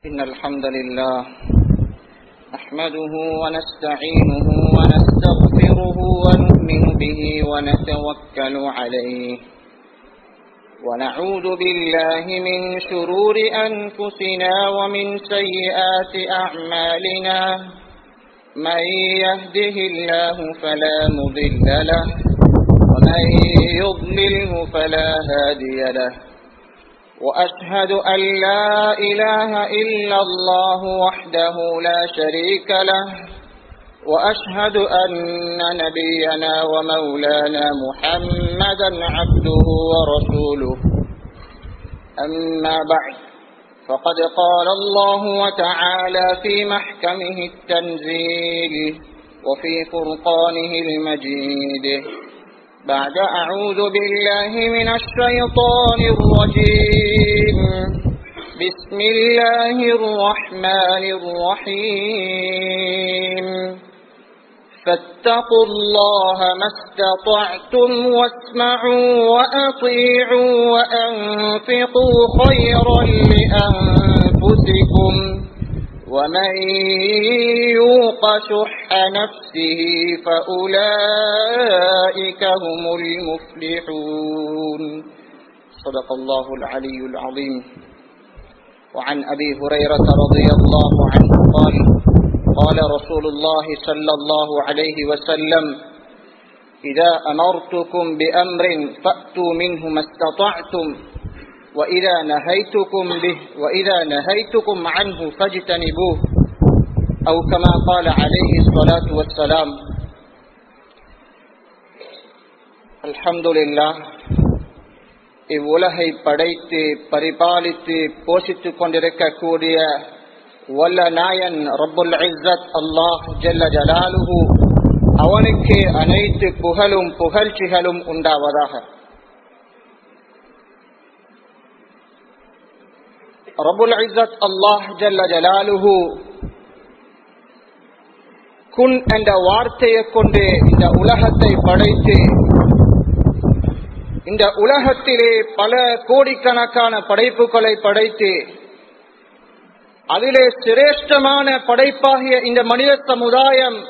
إن الحمد لله نحمده ونستعينه ونستغفره ونؤمن به ونتوكل عليه ونعوذ بالله من شرور أنفسنا ومن سيئات أعمالنا من يهده الله فلا مضل له ومن يضلله فلا هادي له وأشهد أن لا إله إلا الله وحده لا شريك له وأشهد أن نبينا ومولانا محمدا عبده ورسوله أما بعد فقد قال الله وتعالى في محكمه التنزيل وفي فرقانه المجيد بعد أعوذ بالله من الشيطان الرجيم بسم الله الرحمن الرحيم فاتقوا الله ما استطعتم واسمعوا وأطيعوا وأنفقوا خيرا لأنفسكم ومن يوق شح نفسه فأولئك هم المفلحون صدق الله العلي العظيم وعن أبي هريرة رضي الله عنه قال قال رسول الله صلى الله عليه وسلم إذا أمرتكم بأمر فأتوا منه ما استطعتم وإذا نهيتكم به وإذا نهيتكم عنه فاجتنبوه أو كما قال عليه الصلاة والسلام الحمد لله இவ்வுலகை படைத்து பரிபாலித்து போஷித்துக் கொண்டிருக்கக்கூடிய வல்ல நாயன் ரப்புல் இஸ்ஸத் அல்லாஹ் ஜல்ல ஜலாலுஹு அவனுக்கு அனைத்து புகழும் புகழ்ச்சிகளும் உண்டாவதாக ரபுல் இஸ்ஸத் அல்லாஹ் ஜல்ல ஜலாலுஹு குன் என்ற வார்த்தையை கொண்டு இந்த உலகத்தை படைத்து இந்த உலகத்திலே பல கோடிக்கணக்கான படைப்புகளை படைத்து அதிலே சிரேஷ்டமான படைப்பாகிய இந்த மனித சமுதாயம்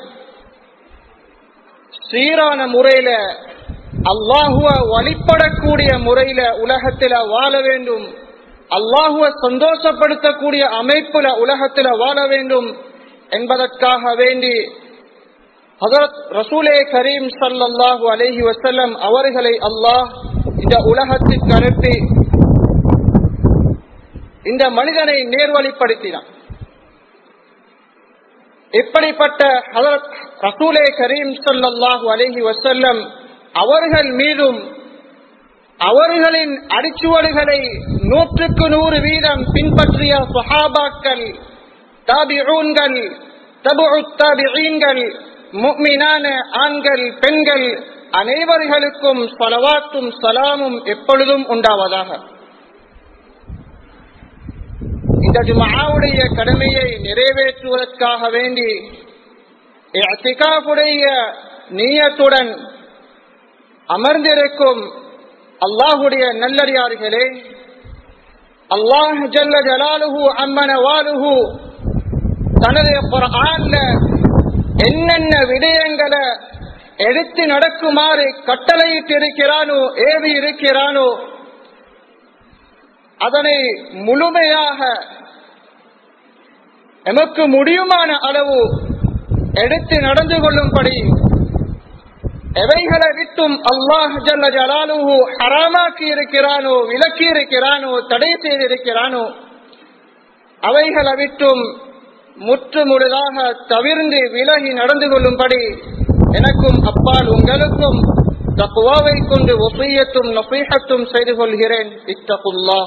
சீரான முறையில அல்லாஹுவ வழிபடக்கூடிய முறையில உலகத்தில வாழ வேண்டும் அல்லாஹுவ சந்தோஷப்படுத்தக்கூடிய அமைப்புல உலகத்தில வாழ வேண்டும் என்பதற்காக வேண்டி ஹசரத் ரசூலே கரீம் சல்லாஹூ அலஹி வசல்லம் அவர்களை அல்லாஹ் இந்த உலகத்திற்கு அனுப்பி இந்த மனிதனை நேர்வழிப்படுத்தினான் இப்படிப்பட்ட ஹசரத் ரசூலே கரீம் சல்லாஹூ அலஹி வசல்லம் அவர்கள் மீதும் அவர்களின் அடிச்சுவடுகளை நூற்றுக்கு நூறு வீதம் பின்பற்றிய சுஹாபாக்கள் தாபிஊன்கள் தபு தாபிஈன்கள் முக்மினான ஆண்கள் பெண்கள் அனைவர்களுக்கும் சலவாத்தும் சலாமும் எப்பொழுதும் உண்டாவதாக இந்த ஜுமாவுடைய கடமையை நிறைவேற்றுவதற்காக வேண்டி அத்திகாவுடைய நீயத்துடன் அமர்ந்திருக்கும் அல்லாஹுடைய நல்லடியார்களே அல்லாஹ் ஜல்ல ஜலாலுஹு அம்மன வாலுஹு தனது குரான்ல என்னென்ன விடயங்களை எடுத்து நடக்குமாறு கட்டளையிட்டு இருக்கிறானோ ஏவி இருக்கிறானோ அதனை முழுமையாக எமக்கு முடியுமான அளவு எடுத்து நடந்து கொள்ளும்படி எவைகளை விட்டும் அல்லாஹ் ஜல்ல ஜலாலுஹு ஹராமாக்கி இருக்கிறானோ விலக்கி இருக்கிறானோ தடை செய்திருக்கிறானோ அவைகளை விட்டும் முற்று முழுதாக தவிர்ந்து விலகி நடந்து கொள்ளும்படி எனக்கும் அப்பால் உங்களுக்கும் தக்குவாவை கொண்டு ஒசையத்தும் நொசையத்தும் செய்து கொள்கிறேன் இத்தகுல்லா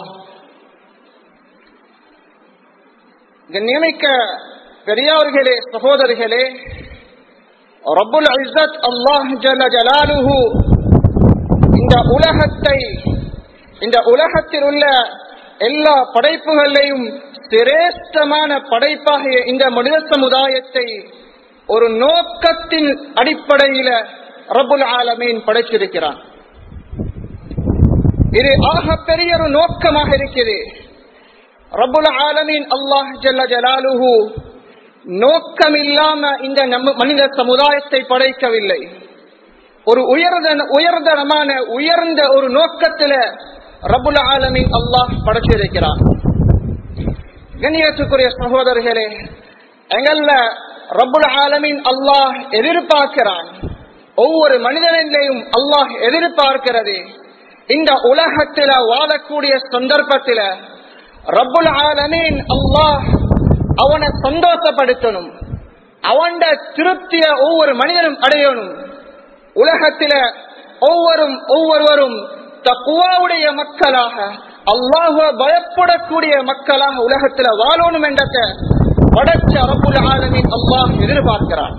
நியமிக்க பெரியார்களே சகோதரிகளே ரபுல் இசத் அல்லாஹ் ஜல ஜலாலுஹு இந்த உலகத்தை இந்த உலகத்தில் உள்ள எல்லா படைப்புகளையும் சிரேஷ்டமான படைப்பாகிய இந்த மனித சமுதாயத்தை ஒரு நோக்கத்தின் அடிப்படையில ரபுல் ஆலமீன் படைச்சிருக்கிறான் இது ஆக பெரிய ஒரு நோக்கமாக இருக்குது ரபுல் ஆலமீன் அல்லாஹ் ஜல்ல ஜலாலுஹு நோக்கம் இல்லாம இந்த நம்ம மனித சமுதாயத்தை படைக்கவில்லை ஒரு உயர்ந்த உயர்தரமான உயர்ந்த ஒரு நோக்கத்துல ரபுல் ஆலமின் அல்லாஹ் படைச்சிருக்கிறான் கண்ணியத்துக்குரிய சகோதரர்களே எங்கள்ல ரபுல் ஆலமின் அல்லாஹ் எதிர்பார்க்கிறான் ஒவ்வொரு மனிதனிலையும் அல்லாஹ் எதிர்பார்க்கிறது இந்த உலகத்தில வாழக்கூடிய சந்தர்ப்பத்தில ரபுல் ஆலமீன் அல்லாஹ் அவனை சந்தோஷப்படுத்தணும் அவன் திருப்திய ஒவ்வொரு மனிதனும் அடையணும் உலகத்தில ஒவ்வொரு ஒவ்வொருவரும் தக்குவாவுடைய மக்களாக அல்லாஹுவ பயப்படக்கூடிய மக்களாக உலகத்துல வாழணும் என்றத படைச்ச ரபுல் ஆலமின் அல்லாஹ் எதிர்பார்க்கிறான்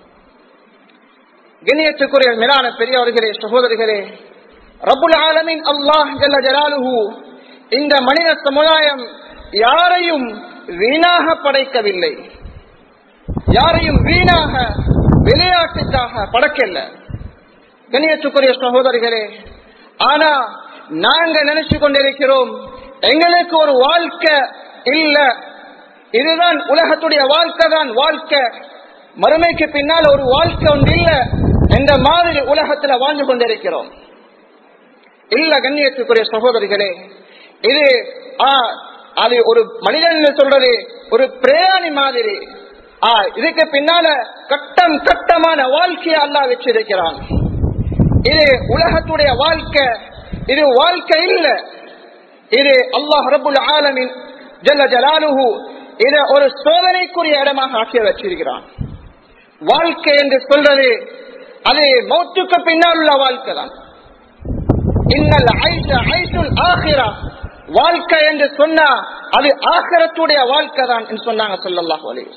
கண்ணியத்துக்குரிய மேலான பெரியவர்களே சகோதரிகளே ரபுல் ஆலமின் அல்லாஹ் ஜல்ல ஜலாலுஹு இந்த மனித சமுதாயம் யாரையும் வீணாக படைக்கவில்லை யாரையும் வீணாக விளையாட்டுக்காக படைக்கல கண்ணியத்துக்குரிய சகோதரிகளே ஆனா நாங்க நினைச்சு கொண்டிருக்கிறோம் எங்களுக்கு ஒரு வாழ்க்கை இல்ல இதுதான் உலகத்துடைய வாழ்க்கை தான் வாழ்க்கை மறுமைக்கு பின்னால் ஒரு வாழ்க்கை ஒன்று இல்ல என்ற மாதிரி உலகத்துல வாழ்ந்து கொண்டிருக்கிறோம் இல்ல கண்ணியத்துக்குரிய சகோதரிகளே இது அது ஒரு மனிதன் சொல்றது ஒரு பிரயாணி மாதிரி இதுக்கு பின்னால கட்டம் கட்டமான வாழ்க்கையை அல்லா வச்சிருக்கிறான் இது உலகத்துடைய வாழ்க்கை இது வாழ்க்கை இல்ல இது அல்லாஹ் ரபுல் ஆலமின் ஜல்ல ஜலாலுஹு இத ஒரு சோதனைக்குரிய இடமாக ஆக்கி வச்சிருக்கிறான் வாழ்க்கை என்று சொல்றது அது மௌத்துக்கு பின்னால் உள்ள வாழ்க்கை தான் இன்னல் ஐஷ ஐஷுல் ஆஹிரா வாழ்க்கை என்று சொன்னா அது ஆகரத்துடைய வாழ்க்கை தான் என்று சொன்னாங்க சொல்லல்லாஹு அலைஹி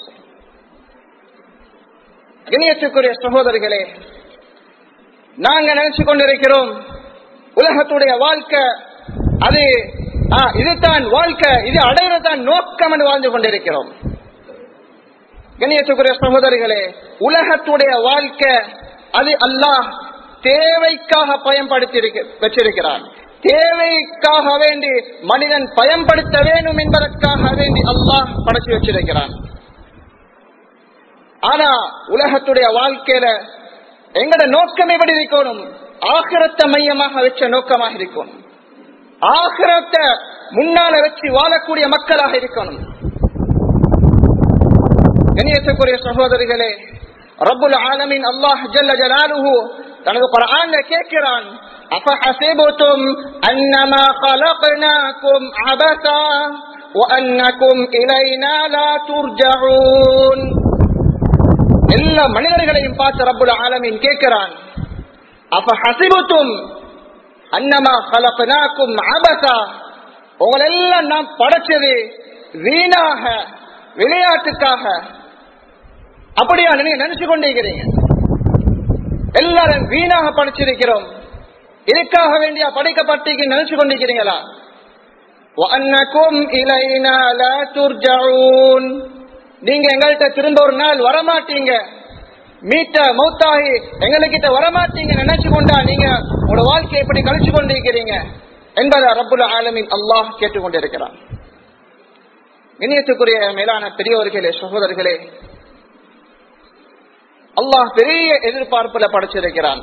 இணையத்துக்குரிய சகோதரிகளே நாங்க நினைச்சு கொண்டிருக்கிறோம் உலகத்துடைய வாழ்க்கை அது இதுதான் வாழ்க்கை இது அடையறதான் நோக்கம் என்று வாழ்ந்து கொண்டிருக்கிறோம் கணியத்துக்குரிய சகோதரிகளே உலகத்துடைய வாழ்க்கை அது அல்லாஹ் தேவைக்காக பயன்படுத்தி வச்சிருக்கிறான் தேவைக்காக வேண்டி மனிதன் பயன்படுத்த வேண்டும் என்பதற்காக வேண்டி அல்லாஹ் படைச்சு வச்சிருக்கிறான் ஆனா உலகத்துடைய வாழ்க்கையில எங்கட நோக்கம் எப்படி இருக்கணும் ஆகிரத்தை மையமாக வச்ச நோக்கமாக இருக்கணும் ஆகிரத்தை முன்னால வச்சு வாழக்கூடிய மக்களாக இருக்கணும் கணியத்துக்குரிய சகோதரிகளே ரபுல் ஆலமின் அல்லாஹ் ஜல்ல ஜலாலுஹு தனது குரான்ல கேட்கிறான் أفحسبتم أنما خلقناكم عبثا وأنكم إلينا لا ترجعون எல்லா மனிதர்களையும் பார்த்து ரப்புல் ஆலமீன் கேட்கிறான் அப்ப ஹசிபுத்தும் அன்னமா கலப்பனாக்கும் அபசா உங்களெல்லாம் நாம் படைச்சது வீணாக விளையாட்டுக்காக அப்படியா நீங்க நினைச்சு கொண்டிருக்கிறீங்க எல்லாரும் வீணாக படைச்சிருக்கிறோம் இதுக்காக வேண்டிய படைக்கப்பட்டீங்க நினைச்சு கொண்டிருக்கிறீங்களா நீங்க எங்கள்கிட்ட திரும்ப ஒரு நாள் வரமாட்டீங்க மீட்ட மௌத்தாகி எங்ககிட்ட வரமாட்டீங்க நினைச்சு கொண்டா நீங்க உங்களோட வாழ்க்கையை எப்படி கழிச்சு கொண்டிருக்கிறீங்க என்பதை ரப்புல் ஆலமின் அல்லாஹ் கேட்டுக்கொண்டிருக்கிறான் இணையத்துக்குரிய மேலான பெரியவர்களே சகோதரர்களே அல்லாஹ் பெரிய எதிர்பார்ப்புல படைச்சிருக்கிறான்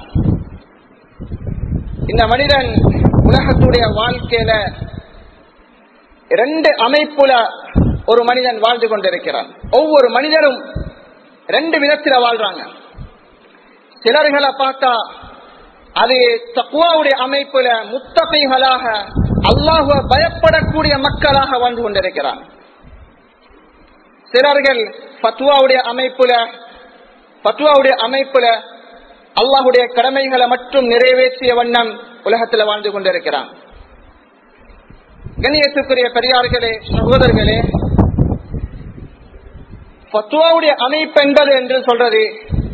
இந்த மனிதன் உலகத்துடைய வாழ்க்கையில ரெண்டு அமைப்புல ஒரு மனிதன் வாழ்ந்து கொண்டிருக்கிறான் ஒவ்வொரு மனிதரும் ரெண்டு விதத்துல வாழ்றாங்க சிலர்களை பார்த்தா அது தக்குவாவுடைய அமைப்புல முத்தகைகளாக அல்லாஹுவ பயப்படக்கூடிய மக்களாக வாழ்ந்து கொண்டிருக்கிறான் சிலர்கள் பத்துவாவுடைய அமைப்புல பத்துவாவுடைய அமைப்புல அல்லாஹுடைய கடமைகளை மட்டும் நிறைவேற்றிய வண்ணம் உலகத்தில் வாழ்ந்து கொண்டிருக்கிறான் கண்ணியத்துக்குரிய பெரியார்களே சகோதரர்களே பத்துவாவுடைய அமைப்பு என்பது என்று சொல்றது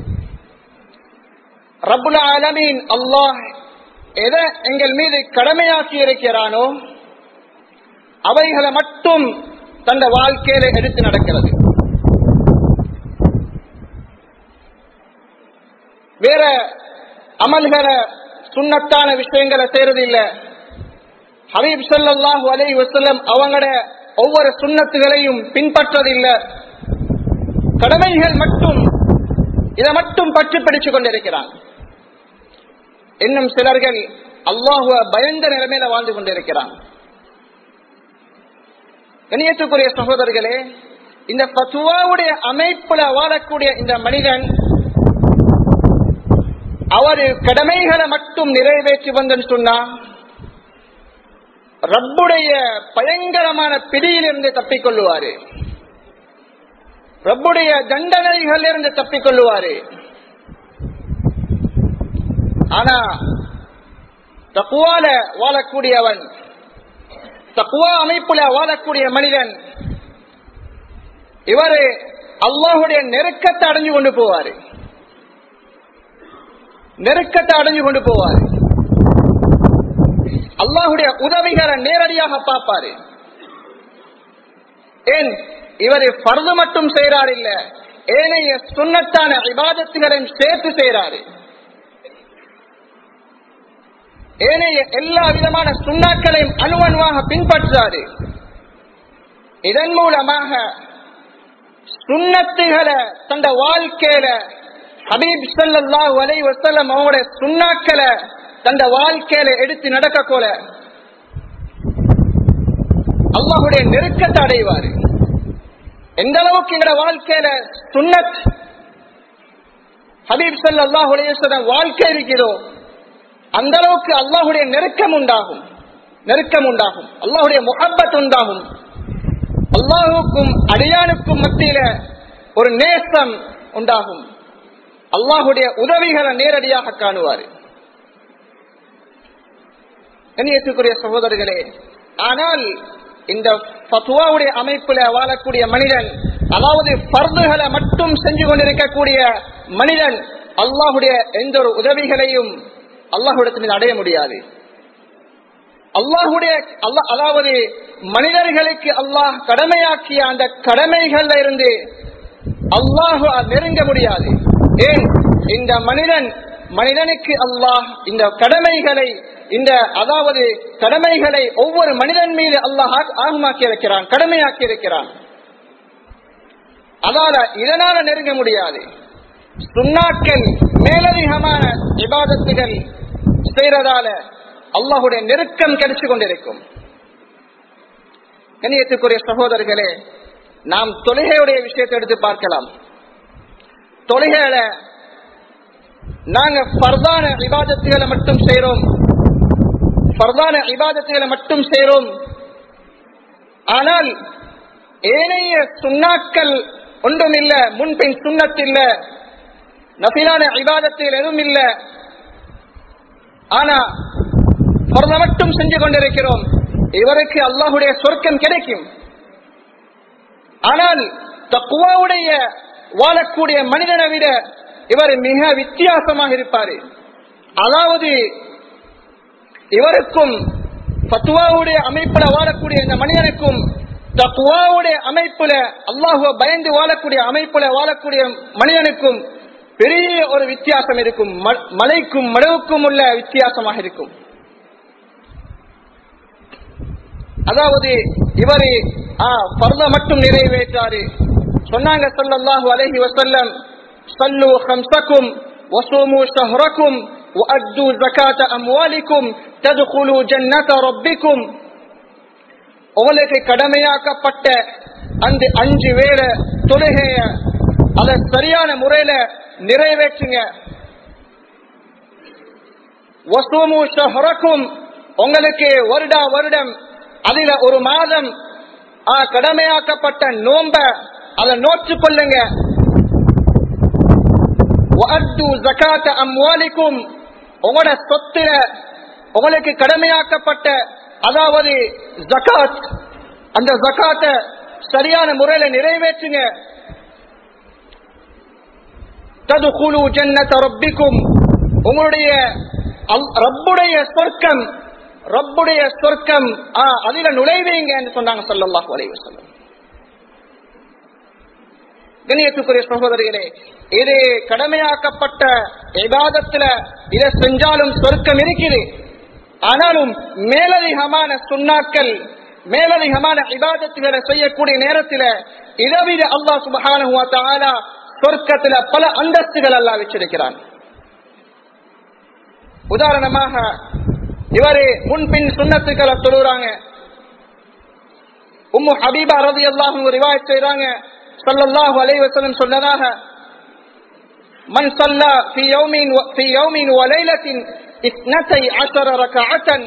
ரபுல் ஆலமீன் அல்லாஹ் எதை எங்கள் மீது கடமையாக்கி இருக்கிறானோ அவைகளை மட்டும் தந்த வாழ்க்கையில எடுத்து நடக்கிறது வேற அமல்களை சுண்ணத்தான விஷயங்களை செய்யறது இல்ல ஹபீப் சல்லாஹூ அலை வசல்லம் அவங்களோட ஒவ்வொரு சுண்ணத்துகளையும் பின்பற்றதில்லை கடமைகள் மட்டும் இதை மட்டும் பற்றி பிடிச்சு கொண்டிருக்கிறான் இன்னும் சிலர்கள் அல்லாஹுவ பயந்த நிலைமையில வாழ்ந்து கொண்டிருக்கிறான் கணியத்துக்குரிய சகோதரர்களே இந்த பத்துவாவுடைய அமைப்புல வாழக்கூடிய இந்த மனிதன் அவர் கடமைகளை மட்டும் நிறைவேற்றி வந்தன்னு சொன்னா ரப்புடைய பயங்கரமான பிடியிலிருந்து தப்பிக்கொள்ளுவாரு ரப்புடைய தண்டனைகளிலிருந்து தப்பிக்கொள்ளுவாரு ஆனா தக்குவால வாழக்கூடியவன் தக்குவா அமைப்புல வாழக்கூடிய மனிதன் இவரு அல்லாஹுடைய நெருக்கத்தை அடைஞ்சு கொண்டு போவாரு நெருக்கத்தை அடைஞ்சு கொண்டு போவாரு அல்லாஹுடைய உதவிகளை நேரடியாக பார்ப்பாரு ஏன் இவர் பருது மட்டும் செய்யறார் இல்ல ஏனைய சுண்ணத்தான விவாதத்துகளையும் சேர்த்து செய்யறாரு ஏனைய எல்லா விதமான சுண்ணாக்களையும் அணுவணுவாக பின்பற்றாரு இதன் மூலமாக சுண்ணத்துகளை தந்த வாழ்க்கையில ஹபீப் சல்லாஹ் அலை வசல்லம் அவங்களுடைய சுண்ணாக்களை தந்த வாழ்க்கையில எடுத்து நடக்க போல அல்லாஹுடைய நெருக்கத்தை அடைவாரு எந்த அளவுக்கு எங்க வாழ்க்கையில சுண்ணத் ஹபீப் சல்லாஹ் அலையம் வாழ்க்கை இருக்கிறதோ அந்த அளவுக்கு அல்லாஹுடைய நெருக்கம் உண்டாகும் நெருக்கம் உண்டாகும் அல்லாஹுடைய முகப்பத் உண்டாகும் அல்லாஹுக்கும் அடியானுக்கும் மத்தியில ஒரு நேசம் உண்டாகும் அல்லாஹுடைய உதவிகளை நேரடியாக காணுவார் கண்ணியத்துக்குரிய சகோதரர்களே ஆனால் இந்த பத்துவாவுடைய அமைப்புல வாழக்கூடிய மனிதன் அதாவது பர்துகளை மட்டும் செஞ்சு கொண்டிருக்கக்கூடிய மனிதன் அல்லாஹுடைய எந்த ஒரு உதவிகளையும் அல்லாஹுடத்தில் அடைய முடியாது அல்லாஹுடைய அல்லாஹ் அதாவது மனிதர்களுக்கு அல்லாஹ் கடமையாக்கிய அந்த கடமைகள்ல இருந்து அல்லாஹு நெருங்க முடியாது ஏன் இந்த மனிதன் மனிதனுக்கு அல்லாஹ் இந்த கடமைகளை இந்த அதாவது கடமைகளை ஒவ்வொரு மனிதன் மீது அல்லாஹ் ஆகமாக்கி இருக்கிறான் கடமையாக்கி இருக்கிறான் அதால இதனால நெருங்க முடியாது சுண்ணாக்கள் மேலதிகமான விவாதத்துகள் செய்யறதால அல்லாஹுடைய நெருக்கம் கிடைச்சு கொண்டிருக்கும் கண்ணியத்துக்குரிய சகோதரர்களே நாம் தொழுகையுடைய விஷயத்தை எடுத்து பார்க்கலாம் தொழுகையில நாங்க பர்தான விவாதத்துகளை மட்டும் செய்யறோம் பர்தான விவாதத்துகளை மட்டும் செய்யறோம் ஆனால் ஏனைய சுண்ணாக்கள் ஒன்றும் இல்ல முன்பின் சுண்ணத் இல்ல நபிலான விவாதத்தில் எதுவும் இல்ல ஆனா பர்த மட்டும் செஞ்சு கொண்டிருக்கிறோம் இவருக்கு அல்லாஹுடைய சொர்க்கம் கிடைக்கும் ஆனால் தக்குவாவுடைய வாழக்கூடிய மனிதனை விட இவர் மிக வித்தியாசமாக இருப்பாரு அதாவது இவருக்கும் பத்துவாவுடைய அமைப்புல வாழக்கூடிய இந்த மனிதனுக்கும் தக்குவாவுடைய அமைப்புல அல்லாஹுவ பயந்து வாழக்கூடிய அமைப்புல வாழக்கூடிய மனிதனுக்கும் பெரிய ஒரு வித்தியாசம் இருக்கும் மலைக்கும் மடவுக்கும் உள்ள வித்தியாசமாக இருக்கும் அதாவது இவரு பர்த மட்டும் நிறைவேற்றாரு சொன்னாங்க சொல்லல்லாஹு அலஹி வசல்லம் சல்லு ஹம்சக்கும் வசூமு ஷஹ்ரக்கும் وأدوا زكاة أموالكم تدخلوا جنة ربكم உங்களுக்கு கடமையாக்கப்பட்ட அந்த அஞ்சு வேளை தொழுகைய அத சரியான முறையில நிறைவேற்றுங்க வசூமு ஷஹ்ரக்கும் உங்களுக்கு வருடா வருடம் அதுல ஒரு மாதம் கடமையாக்கப்பட்ட நோம்ப அதை நோற்று கொள்ளுங்க அம்வாலிக்கும் உங்களோட சொத்துல உங்களுக்கு கடமையாக்கப்பட்ட அதாவது ஜகாத் அந்த ஜகாத்த சரியான முறையில நிறைவேற்றுங்க தது குழு ஜன்னத ரப்பிக்கும் உங்களுடைய ரப்புடைய சொர்க்கம் ரப்புடைய சொர்க்கம் அதில நுழைவீங்க என்று சொன்னாங்க சொல்லல்லாஹு அலைஹி வஸல்லம் கண்ணியத்துக்குரிய சகோதரிகளே இது கடமையாக்கப்பட்ட விவாதத்துல இதை செஞ்சாலும் சொர்க்கம் இருக்குது ஆனாலும் மேலதிகமான சுண்ணாக்கள் மேலதிகமான இபாதத்துகளை செய்யக்கூடிய நேரத்துல இதைவிட அல்லாஹ் சுபஹானஹு வ தஆலா சொர்க்கத்துல பல அந்தஸ்துகள் அல்லாஹ் வச்சிருக்கிறான் உதாரணமாக இவரு முன்பின் சுண்ணத்துக்களை சொல்லுறாங்க உம்மு ஹபீபா ரதி அல்லாஹும் ரிவாயத் செய்றாங்க ஸல்லல்லாஹு அலைஹி வஸல்லம் சொன்னதாக மன் ஸல்லா ஃபீ யௌமின் வ- ஃபீ யௌமின் வ லைலத்தின் இஸ்னத்தை அஷர ரக்அத்தன்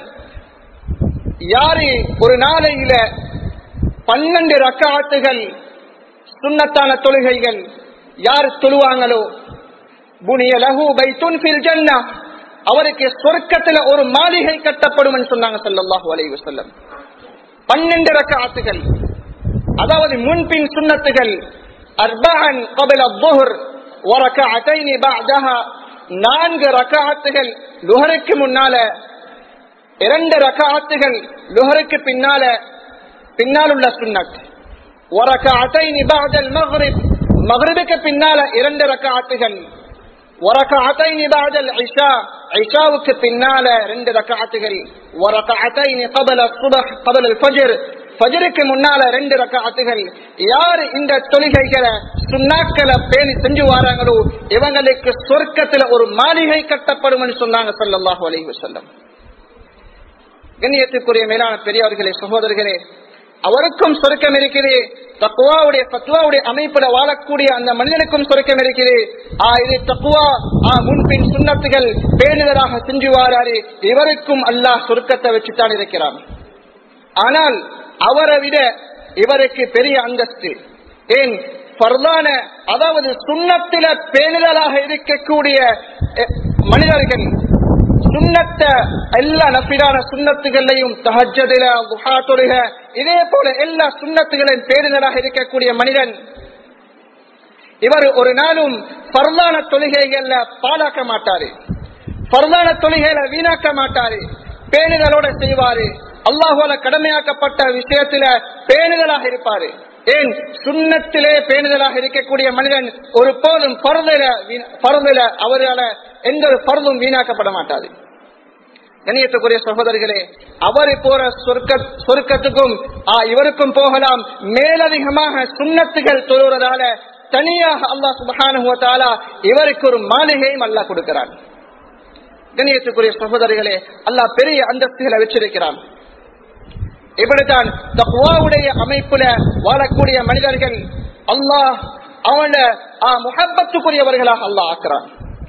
யாரு ஒரு நாளையில பன்னெண்டு ரக்காத்துகள் சுன்னத்தான தொழுகைகள் யார் தொழுவாங்களோ புனிய லஹு பைத்துன் ஃபில் ஜன்னா அவருக்கு சொர்க்கத்துல ஒரு மாளிகை கட்டப்படும் என்று சொன்னாங்க ஸல்லல்லாஹு அலைஹி வஸல்லம் பன்னெண்டு ரக்காத்துகள் அதாவது முன்பின் சுன்னத்துகள் அர்பஅன் قبل الظهر وركعتين بعدها நான்கு ரக்காத்துகள் லுஹருக்கு முன்னால இரண்டு ரக்காத்துகள் லுஹருக்கு பின்னால பின்னால் உள்ள சுன்னத் وركعتين بعد المغرب மக்ரிபுக்கு பின்னால இரண்டு ரக்காத்துகள் وركعتين بعد العشاء عشاவுக்கு பின்னால ரெண்டு ரக்காத்துகள் وركعتين قبل الصبح قبل الفجر ஃபஜருக்கு முன்னால ரெண்டு ரக்காத்துகள் யார் இந்த தொழுகைகளை சுண்ணாக்களை பேணி செஞ்சு வராங்களோ இவங்களுக்கு சொர்க்கத்துல ஒரு மாளிகை கட்டப்படும் சொன்னாங்க ஸல்லல்லாஹு அலைஹி வஸல்லம் கண்ணியத்துக்குரிய மேலான பெரியவர்களே சகோதரர்களே அவருக்கும் சொருக்கம் இருக்குது தக்குவாவுடைய பத்துவாவுடைய அமைப்புல வாழக்கூடிய அந்த மனிதனுக்கும் சொருக்கம் இருக்குது ஆ இது தக்குவா ஆ முன்பின் சுண்ணத்துகள் பேணுதலாக செஞ்சு வாராரு இவருக்கும் அல்லாஹ் சொருக்கத்தை வச்சுத்தான் இருக்கிறான் ஆனால் அவரை விட இவருக்கு பெரிய அந்தஸ்து ஏன் பரதான அதாவது சுண்ணத்தில பேணுதலாக இருக்கக்கூடிய அஹ், மனிதர்கள் சுண்ணத்த எல்லா நபிலான சுண்ணத்துகளையும் தஹஜதில துஹா தொழுக இதே போல எல்லா சுண்ணத்துகளின் பேருதலாக இருக்கக்கூடிய மனிதன் இவர் ஒரு நாளும் பரதான தொழுகைகள்ல பாழாக்க மாட்டாரு பரதான தொழுகைகளை வீணாக்க மாட்டாரு பேணுதலோட செய்வாரு அல்லாஹால கடமையாக்கப்பட்ட விஷயத்துல பேணுதலாக இருப்பாரு ஏன் சுண்ணத்திலே பேணுதலாக இருக்கக்கூடிய மனிதன் ஒரு போதும் பருதல பருதல அவரால எந்த ஒரு பருதும் வீணாக்கப்பட மாட்டாது கணியத்துக்குரிய சகோதரர்களே அவரை போற சொர்க்க சொர்க்கத்துக்கும் ஆ, இவருக்கும் போகலாம் மேலதிகமாக சுண்ணத்துகள் தொழுவதால தனியாக அல்லாஹ் சுபஹானஹு வ தஆலா இவருக்கு ஒரு மாளிகையும் அல்லாஹ் கொடுக்கிறான் கணியத்துக்குரிய சகோதரர்களே அல்லாஹ் பெரிய அந்தஸ்துகளை வச்சிருக்கிறான் இப்படித்தான் தக்வாவுடைய அமைப்புல வாழக்கூடிய மனிதர்கள் அல்லாஹ் அவன முகப்பத்துக்குரியவர்களாக அல்லாஹ் ஆக்குறான்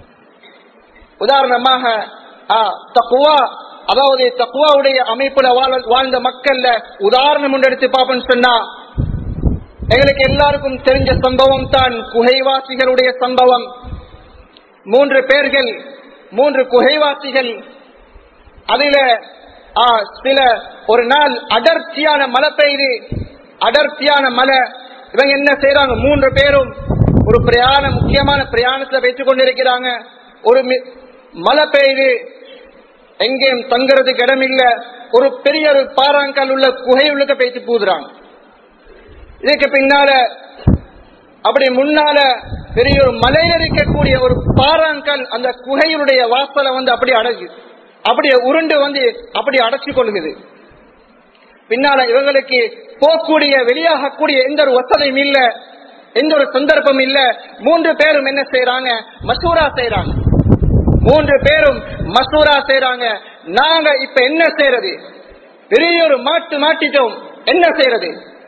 உதாரணமாக ஆ, தக்குவா அதாவது தக்குவாவுடைய அமைப்புல வாழ- வாழ்ந்த மக்கள்ல உதாரணம் ஒன்று எடுத்து பார்ப்போம்னு சொன்னா எங்களுக்கு எல்லாருக்கும் தெரிஞ்ச சம்பவம் தான் குகைவாசிகளுடைய சம்பவம் மூன்று பேர்கள் மூன்று குகைவாசிகள் அதில ஆ, சில ஒரு நாள் அடர்த்தியான மழை பெய்யுது அடர்த்தியான மழை இவங்க என்ன செய்யறாங்க மூன்று பேரும் ஒரு பிரயாணம் முக்கியமான பிரயாணத்துல வைத்துக் கொண்டிருக்கிறாங்க ஒரு மி- மழை பெய்யுது எங்கேயும் தங்குறதுக்கு இடம் இல்ல ஒரு பெரிய ஒரு பாறாங்கல் உள்ள குகை உள்ளுக்க பேசி பூதுறாங்க இதுக்கு பின்னால அப்படி முன்னால பெரிய ஒரு மலையில இருக்கக்கூடிய ஒரு பாறாங்கல் அந்த குகையினுடைய வாசலை வந்து அப்படி அடகு அப்படியே உருண்டு வந்து அப்படி அடைச்சு கொள்ளுது பின்னால இவங்களுக்கு போகக்கூடிய வெளியாகக்கூடிய எந்த ஒரு வசதியும் இல்ல எந்த ஒரு சந்தர்ப்பம் இல்ல மூன்று பேரும் என்ன செய்யறாங்க மசூரா செய்யறாங்க மூன்று பேரும் மசூரா செய்யறாங்க நாங்க இப்ப என்ன செய்யறது பெரிய ஒரு மாட்டு மாட்டிட்டோம் என்ன செய்யறது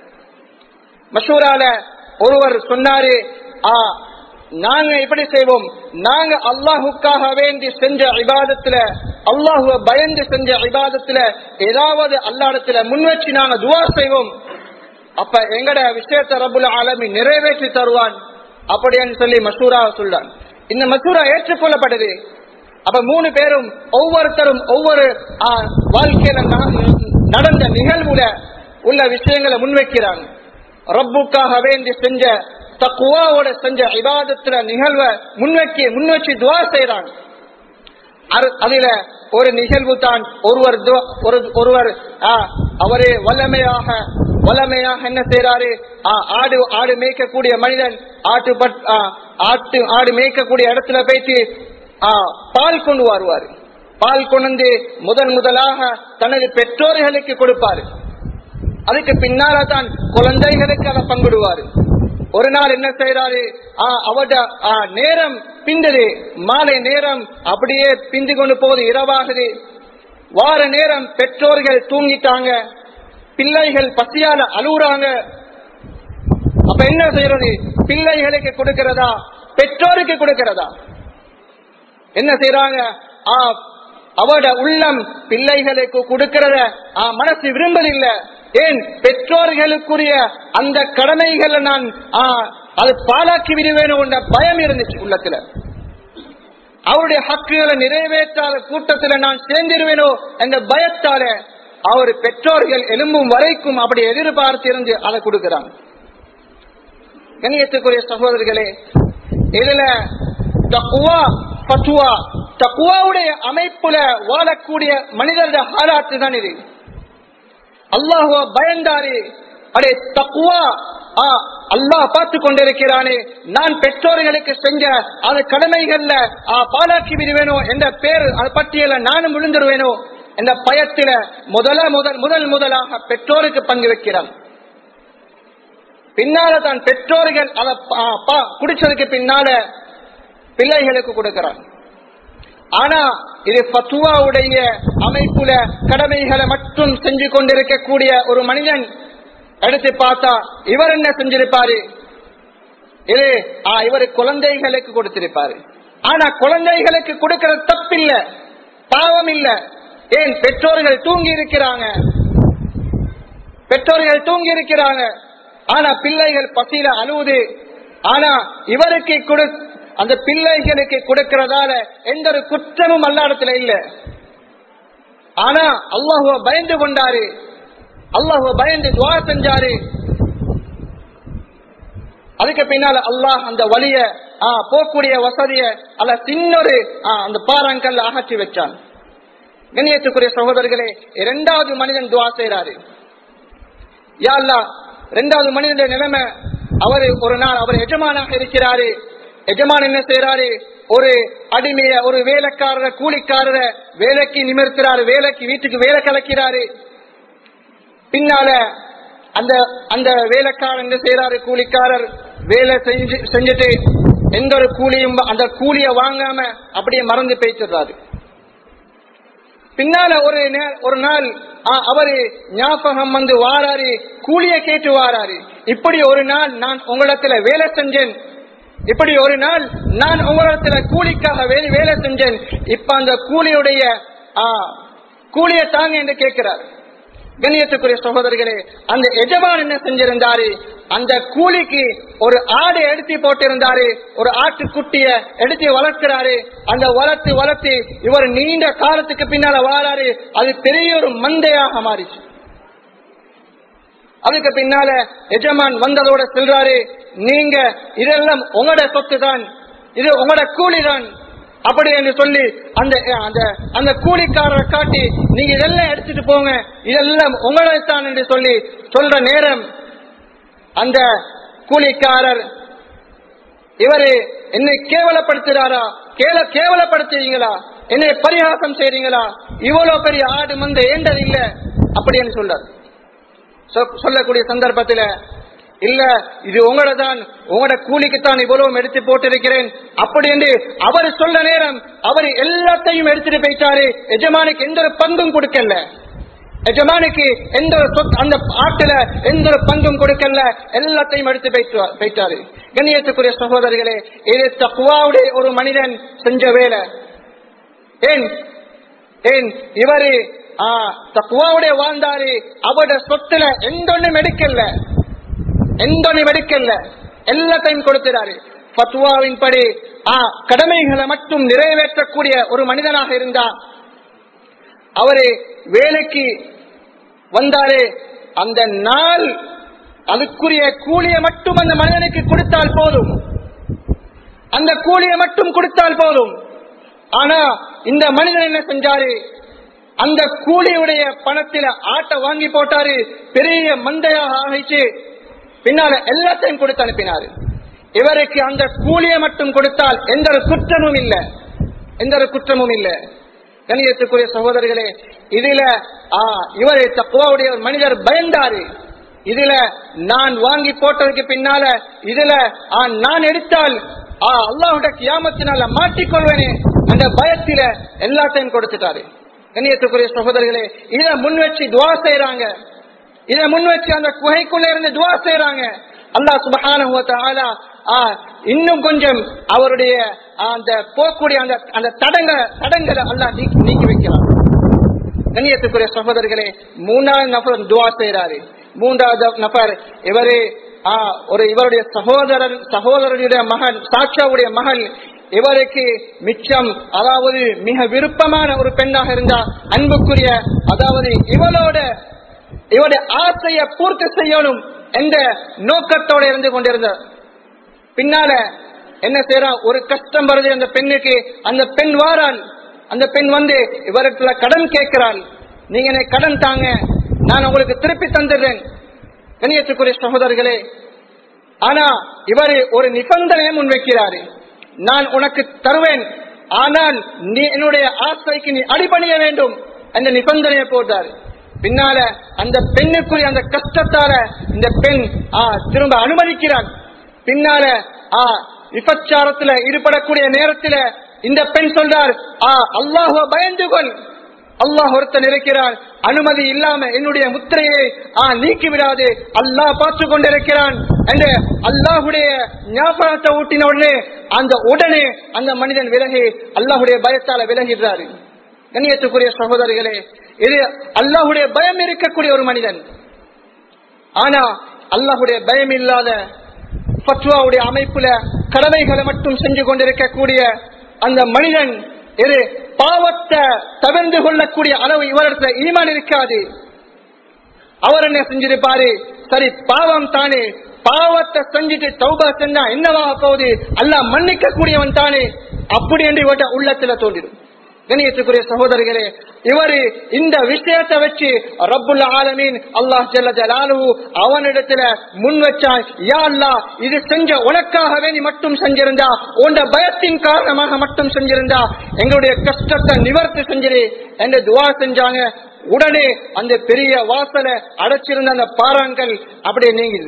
மசூரால ஒருவர் சொன்னாரு ஆ நாங்க எப்படி செய்வோம் நாங்க அல்லாஹுக்காக வேண்டி செஞ்ச இபாதத்துல அல்லாஹுவ பயந்து செஞ்ச இபாதத்துல ஏதாவது அல்லாடத்துல முன்வச்சு நாங்க துவா செய்வோம் அப்ப எங்கட விஷயத்தை ரபுல் ஆலமி நிறைவேற்றி தருவான் அப்படின்னு சொல்லி மசூரா சொல்றான் இந்த மசூரா ஏற்றுக்கொள்ளப்பட்டது அப்ப மூணு பேரும் ஒவ்வொருத்தரும் ஒவ்வொரு ஆ, வாழ்க்கையில நா- நடந்த நிகழ்வுல உள்ள விஷயங்களை முன்வைக்கிறாங்க ரப்புக்காக வேண்டி செஞ்ச தக்குவாவோட செஞ்ச இபாதத்துல நிகழ்வை முன்வைக்க முன்வச்சு துவா செய்யறாங்க அரு- அதுல ஒரு நிகழ்வு தான் ஒருவர் துவ- ஒரு ஒருவர் ஆ, அவரே வல்லமையாக வல்லமையாக என்ன செய்யறாரு ஆ, ஆடு ஆடு மேய்க்கக்கூடிய மனிதன் ஆட்டு பட் ஆ, ஆட்டு ஆடு மேய்க்கக்கூடிய இடத்துல போயிட்டு ஆ, பால் கொண்டு வருவார் பால் கொண்டு வந்து முதன் முதலாக தனது பெற்றோர்களுக்கு கொடுப்பாரு அதுக்கு பின்னால தான் குழந்தைகளுக்கு அதை பங்கிடுவாரு ஒரு நாள் என்ன செய்யறாரு அவட நேரம் பிந்தது மாலை நேரம் அப்படியே பிந்து கொண்டு போகுது இரவாகுது வார நேரம் பெற்றோர்கள் தூங்கிட்டாங்க பிள்ளைகள் பசியால அழுகுறாங்க அப்ப என்ன செய்யறது பிள்ளைகளுக்கு கொடுக்கிறதா பெற்றோருக்கு கொடுக்கிறதா என்ன செய்யறாங்க அவட உள்ளம் பிள்ளைகளுக்கு கொடுக்கிறத மனசு விரும்பதில்லை ஏன் பெற்றோர்களுக்குரிய அந்த கடமைகளை நான் அது பாலாக்கி விடுவேணும் என்ற பயம் இருந்துச்சு உள்ளத்துல அவருடைய ஹக்குகளை நிறைவேற்றாத கூட்டத்துல நான் சேர்ந்திருவேனோ என்ற பயத்தால அவர் பெற்றோர்கள் எலும்பும் வரைக்கும் அப்படி எதிர்பார்த்து இருந்து அதை கொடுக்கிறாங்க கண்ணியத்துக்குரிய சகோதரர்களே இதுல தக்குவா பத்துவா தக்குவாவுடைய அமைப்புல வாழக்கூடிய மனிதருடைய ஹாலாத்து தான் இது அல்லாஹுவ பயந்தாரு அடே தக்குவா அல்லாஹ் பார்த்து கொண்டிருக்கிறானே நான் பெற்றோர்களுக்கு செஞ்ச அந்த கடமைகள்ல பாலாக்கி விடுவேனோ என்ற பேர் அது பட்டியல நானும் விழுந்துருவேனோ என்ற பயத்தில முதல முதல் முதல் முதலாக பெற்றோருக்கு பங்கு வைக்கிறான் பின்னால தான் பெற்றோர்கள் அதை குடிச்சதுக்கு பின்னால பிள்ளைகளுக்கு கொடுக்கிறான் ஆனா இது பத்துவாவுடைய அமைப்புல கடமைகளை மட்டும் செஞ்சு கொண்டிருக்கக்கூடிய ஒரு மனிதன் எடுத்து பார்த்தா இவர் என்ன செஞ்சிருப்பாரு இது இவர் குழந்தைகளுக்கு கொடுத்திருப்பாரு ஆனா குழந்தைகளுக்கு கொடுக்கிற தப்பில்ல பாவம் இல்ல ஏன் பெற்றோர்கள் தூங்கி இருக்கிறாங்க பெற்றோர்கள் தூங்கி இருக்கிறாங்க ஆனா பிள்ளைகள் பசியில அழுவுது ஆனா இவருக்கு கொடு அந்த பிள்ளைகளுக்கு கொடுக்கிறதால எந்த ஒரு குற்றமும் அல்லாடத்துல இல்ல ஆனா அல்லாஹுவ பயந்து கொண்டாரு அல்லாஹுவ பயந்து துவா செஞ்சாரு அதுக்கு பின்னால அல்லாஹ் அந்த வழிய போக்கூடிய வசதிய அல்ல சின்னொரு அந்த பாறாங்கல்ல அகற்றி வச்சான் கண்ணியத்துக்குரிய சகோதரர்களே இரண்டாவது மனிதன் துவா செய்யறாரு யா அல்லா இரண்டாவது மனிதனுடைய நிலைமை அவரு ஒரு நாள் அவர் எஜமானாக இருக்கிறாரு எஜமான் என்ன செய்யறாரு ஒரு அடிமைய ஒரு வேலைக்காரர கூலிக்காரர வேலைக்கு நிமிர்த்துறாரு வேலைக்கு வீட்டுக்கு வேலை கலக்கிறாரு பின்னால அந்த அந்த வேலைக்காரர் என்ன செய்யறாரு கூலிக்காரர் வேலை செஞ்சு செஞ்சுட்டு எந்த ஒரு கூலியும் அந்த கூலிய வாங்காம அப்படியே மறந்து பேசிடுறாரு பின்னால ஒரு ஒரு நாள் அவரு ஞாபகம் வந்து வாராரு கூலிய கேட்டு வாராரு இப்படி ஒரு நாள் நான் உங்களிடத்துல வேலை செஞ்சேன் இப்படி ஒரு நாள் நான் உங்களிடத்துல கூலிக்காக வேலை வேலை செஞ்சேன் இப்ப அந்த கூலியுடைய கூலிய தாங்க என்று கேட்கிறார் கண்ணியத்துக்குரிய சகோதரர்களே அந்த எஜமான் என்ன செஞ்சிருந்தாரு அந்த கூலிக்கு ஒரு ஆடை எடுத்து போட்டிருந்தாரு ஒரு ஆட்டுக்குட்டிய எடுத்து வளர்க்கிறாரு அந்த வளர்த்து வளர்த்து இவர் நீண்ட காலத்துக்கு பின்னால வாராரு அது பெரிய ஒரு மந்தையாக மாறிச்சு அதுக்கு பின்னால எஜமான் வந்ததோட செல்றாரு நீங்க இதெல்லாம் உங்களோட சொத்து தான் இது உங்களோட கூலி தான் அப்படி என்று சொல்லி அந்த அந்த அந்த கூலிக்காரரை காட்டி நீங்க இதெல்லாம் எடுத்துட்டு போங்க இதெல்லாம் உங்களதான் என்று சொல்லி சொல்ற நேரம் அந்த கூலிக்காரர் இவரு என்னை கேவலப்படுத்துறாரா கேவல கேவலப்படுத்துறீங்களா என்னை பரிகாசம் செய்றீங்களா இவ்வளவு பெரிய ஆடு மந்த ஏண்டது இல்ல அப்படின்னு சொல்றார் சொல்லக்கூடிய சந்தர்ப்பத்தில் இல்ல இது உங்களோட தான் உங்களோட கூலிக்குத்தான் இவ்வளவும் எடுத்து போட்டிருக்கிறேன் அப்படி என்று அவர் சொல்ல நேரம் அவர் எல்லாத்தையும் எடுத்துட்டு போயிட்டாரு எஜமானுக்கு எந்த ஒரு பங்கும் கொடுக்கல எஜமானுக்கு எந்த ஒரு சொத் அந்த ஆட்டுல எந்த ஒரு பங்கும் கொடுக்கல எல்லாத்தையும் எடுத்து போயிட்டாரு கண்ணியத்துக்குரிய சகோதரர்களே இது தக்குவாவுடைய ஒரு மனிதன் செஞ்ச வேலை ஏன் ஏன் இவரு தக்குவாவுடைய வாழ்ந்தாரு அவருடைய சொத்துல எந்த ஒண்ணும் எடுக்கல எந்த ஒண்ணும் எடுக்கல எல்லாத்தையும் கொடுக்கிறாரு பத்துவாவின் படி கடமைகளை மட்டும் நிறைவேற்றக்கூடிய ஒரு மனிதனாக இருந்தா அவரு வேலைக்கு வந்தாரு அந்த நாள் அதுக்குரிய கூலியை மட்டும் அந்த மனிதனுக்கு கொடுத்தால் போதும் அந்த கூலியை மட்டும் கொடுத்தால் போதும் ஆனா இந்த மனிதன் என்ன செஞ்சாரு அந்த கூலியுடைய பணத்தில ஆட்டை வாங்கி போட்டாரு பெரிய மந்தையாக ஆகிச்சு பின்னால எல்லாத்தையும் கொடுத்து அனுப்பினாரு இவருக்கு அந்த கூலியை மட்டும் கொடுத்தால் எந்த ஒரு குற்றமும் இல்லை எந்த ஒரு குற்றமும் இல்லை கணியத்துக்குரிய சகோதரர்களே இதுல ஆ, இவரை தக்குவாவுடைய ஒரு மனிதர் பயந்தாரு இதுல நான் வாங்கி போட்டதுக்கு பின்னால இதுல ஆ, நான் எடுத்தால் ஆ, அல்லாஹ்வுடைய கியாமத்தினால மாட்டிக்கொள்வேனே அந்த பயத்தில எல்லாத்தையும் கொடுத்துட்டாரு கண்ணியத்துக்குரிய சகோதரர்களே இத முன் வச்சு துவா செய்யறாங்க இத முன் வச்சு அந்த குகைக்குள்ள இருந்து துவா செய்யறாங்க அல்லாஹ் சுபஹானஹு வ தஆலா ஆ, இன்னும் கொஞ்சம் அவருடைய ஆ, அந்த போக்கூடிய அந்த அந்த தடங்க தடங்களை அல்லாஹ் நீக்கி நீக்கி வைக்கிறார் கண்ணியத்துக்குரிய சகோதரர்களே மூணாவது நபர் துவா செய்யறாரு மூன்றாவது நபர் இவரு ஆ, ஒரு இவருடைய சகோதரர் சகோதரருடைய மகன் சாட்சாவுடைய மகள் இவருக்கு மிச்சம் அதாவது மிக விருப்பமான ஒரு பெண்ணாக இருந்தா அன்புக்குரிய அதாவது இவளோட இவருடைய ஆசையை பூர்த்தி செய்யணும் என்ற நோக்கத்தோட இருந்து கொண்டிருந்தார் பின்னால என்ன செய்யறா ஒரு கஷ்டம் வருது அந்த பெண்ணுக்கு அந்த பெண் வாராள் அந்த பெண் வந்து இவருக்கு கடன் கேட்கிறாள் நீங்க எனக்கு கடன் தாங்க நான் உங்களுக்கு திருப்பி தந்துடுறேன் கணியத்துக்குரிய சகோதரர்களே ஆனா இவர் ஒரு நிபந்தனையை முன்வைக்கிறாரு நான் உனக்கு தருவேன் ஆனால் நீ என்னுடைய ஆசைக்கு நீ அடிபணிய வேண்டும் என்ற நிபந்தனையை போட்டார் பின்னால அந்த பெண்ணுக்குரிய அந்த கஷ்டத்தால இந்த பெண் ஆ, திரும்ப அனுமதிக்கிறான் பின்னால ஆ, விபச்சாரத்துல ஈடுபடக்கூடிய நேரத்துல இந்த பெண் சொல்றார் ஆ அல்லாஹுவ பயந்து கொள் அல்லாஹ் ஒருத்தன் இருக்கிறான் அனுமதி இல்லாம என்னுடைய முத்திரையை ஆ நீக்கி விடாது அல்லாஹ் பார்த்து கொண்டிருக்கிறான் என்று அல்லாஹுடைய ஞாபகத்தை ஊட்டின உடனே அந்த உடனே அந்த மனிதன் விலகி அல்லாஹுடைய பயத்தால விலகிடுறாரு கண்ணியத்துக்குரிய சகோதரிகளே இது அல்லாஹுடைய பயம் இருக்கக்கூடிய ஒரு மனிதன் ஆனா அல்லாஹுடைய பயம் இல்லாத ஃபத்வாவுடைய அமைப்புல கடமைகளை மட்டும் செஞ்சு கொண்டிருக்கக்கூடிய அந்த மனிதன் இது பாவத்தை தவிர்ந்து கொள்ளக்கூடிய அளவு இவரிடத்துல ஈமான் இருக்காது அவர் என்ன செஞ்சிருப்பாரு சரி பாவம் தானே பாவத்தை செஞ்சுட்டு தௌபா செஞ்சா என்னவாக போகுது அல்லாஹ் மன்னிக்க கூடியவன் தானே அப்படி என்று இவர்கிட்ட உள்ளத்துல தோன்றிடும் கணியத்துக்குரிய சகோதரர்களே இவரு இந்த விஷயத்தை வச்சு ரப்புல் ஆலமீன் அல்லாஹ் ஜல்ல ஜலாலுஹு அவனிடத்துல முன் வச்சான் யா அல்லாஹ் இது செஞ்ச உனக்காகவே நீ மட்டும் செஞ்சிருந்தா உண்ட பயத்தின் காரணமாக மட்டும் செஞ்சிருந்தா எங்களுடைய கஷ்டத்தை நிவர்த்தி செஞ்சிரு என்று துவா செஞ்சாங்க உடனே அந்த பெரிய வாசலை அடைச்சிருந்த அந்த பாறாங்கள் அப்படியே நீங்குது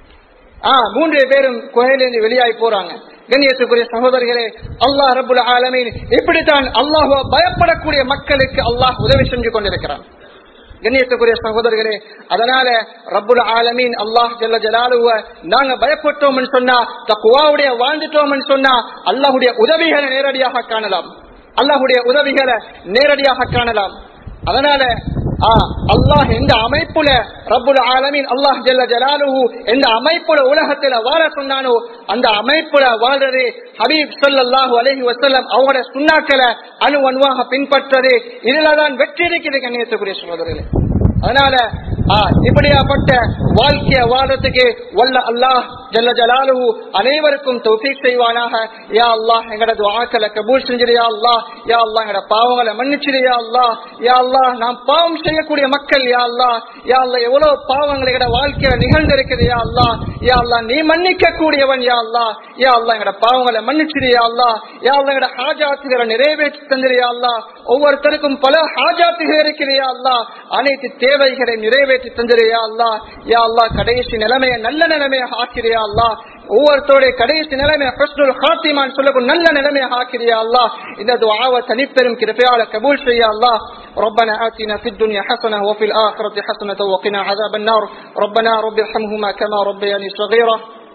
ஆ மூன்று பேரும் குகையிலிருந்து வெளியாகி போறாங்க கண்ணியத்துக்குரிய சகோதரர்களே அல்லாஹ் ரபுல் ஆலமீன் இப்படித்தான் அல்லாஹ் பயப்படக்கூடிய மக்களுக்கு அல்லாஹ் உதவி செஞ்சு கொண்டிருக்கிறான் கண்ணியத்துக்குரிய சகோதரர்களே அதனால ரப்புல் ஆலமீன் அல்லாஹ் ஜல்ல ஜலாலுவ நாங்க பயப்பட்டோம்னு சொன்னா தக்குவாவுடைய வாழ்ந்துட்டோம்னு சொன்னா அல்லாஹுடைய உதவிகளை நேரடியாக காணலாம் அல்லாஹுடைய உதவிகளை நேரடியாக காணலாம் அதனால ஆ, அல்லாஹ் எந்த அமைப்புல ரப்புல் ஆலமீன் அல்லாஹ் ஜல்ல ஜலாலுஹு எந்த அமைப்புல உலகத்துல வாழ சொன்னானோ அந்த அமைப்புல வாழ்றது ஹபீப் ஸல்லல்லாஹு அலைஹி வஸல்லம் அவங்களோட சுண்ணாக்களை அணு அணுவாக பின்பற்றது இதுலதான் வெற்றி இருக்குது கண்ணியத்துக்குரிய சகோதரர்களே அதனால ஆ, இப்படியாப்பட்ட வாழ்க்கைய வாழ்றதுக்கு வல்ல அல்லாஹ் ஜல்ல ஜலாலுஹு அனைவருக்கும் தௌஃபீக் செய்வானாக யா அல்லாஹ் எங்கட துஆக்களை கபூல் செஞ்சிரு யா அல்லாஹ் யா அல்லாஹ் எங்கட பாவங்களை மன்னிச்சிரு யா அல்லாஹ் யா அல்லாஹ் நாம் பாவம் செய்யக்கூடிய மக்கள் யா அல்லாஹ் யா அல்லாஹ் எவ்வளவு பாவங்கள் எங்கட வாழ்க்கையில நிகழ்ந்திருக்குது யா அல்லாஹ் யா அல்லாஹ் நீ மன்னிக்க கூடியவன் யா அல்லாஹ் யா அல்லாஹ் எங்கட பாவங்களை மன்னிச்சிரு யா அல்லாஹ் யா அல்லாஹ் எங்கட ஹாஜாத்துகளை நிறைவேற்றி தந்திரு யா அல்லாஹ் ஒவ்வொருத்தருக்கும் பல ஹாஜாத்துகள் இருக்குது யா அல்லாஹ் அனைத்து தேவைகளை நிறைவேற்றி தந்திரு யா அல்லாஹ் யா அல்லாஹ் கடைசி நிலைமையை நல்ல நிலைமையை ஆக்கிறியா அல்லாஹ் ஒவ்வொருத்தருடைய கடைசி நிலைமை ஹஸ்னுல் ஹாத்திமான் சொல்லக்கூடிய நல்ல நிலைமையை ஆக்கிறியா அல்லாஹ் இந்த துஆவை தனிப்பெரும் கிருபையால கபூல் செய்ய அல்லாஹ் ربنا آتنا في الدنيا حسنة وفي الآخرة حسنة وقنا عذاب النار ربنا رب ارحمهما كما ربياني صغيرة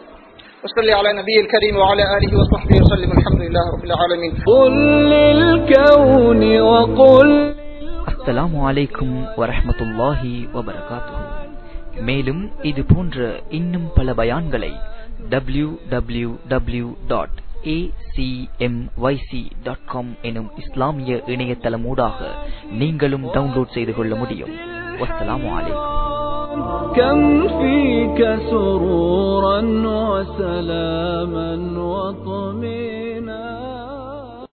وصل على نبي الكريم وعلى آله وصحبه وسلم الحمد لله رب العالمين قل للكون وقل அஸ்ஸலாமு அலைக்கும் வரஹ்மத்துல்லாஹி வபரகாத்துஹு மேலும் இது போன்ற இன்னும் பல பயான்களை W W W dot dot com எனும் இஸ்லாமிய இணையதளமூடாக நீங்களும் டவுன்லோட் செய்து கொள்ள முடியும் வஸ்ஸலாமு அலைக்கும் كم فيك سرورا وسلاما وطمئنا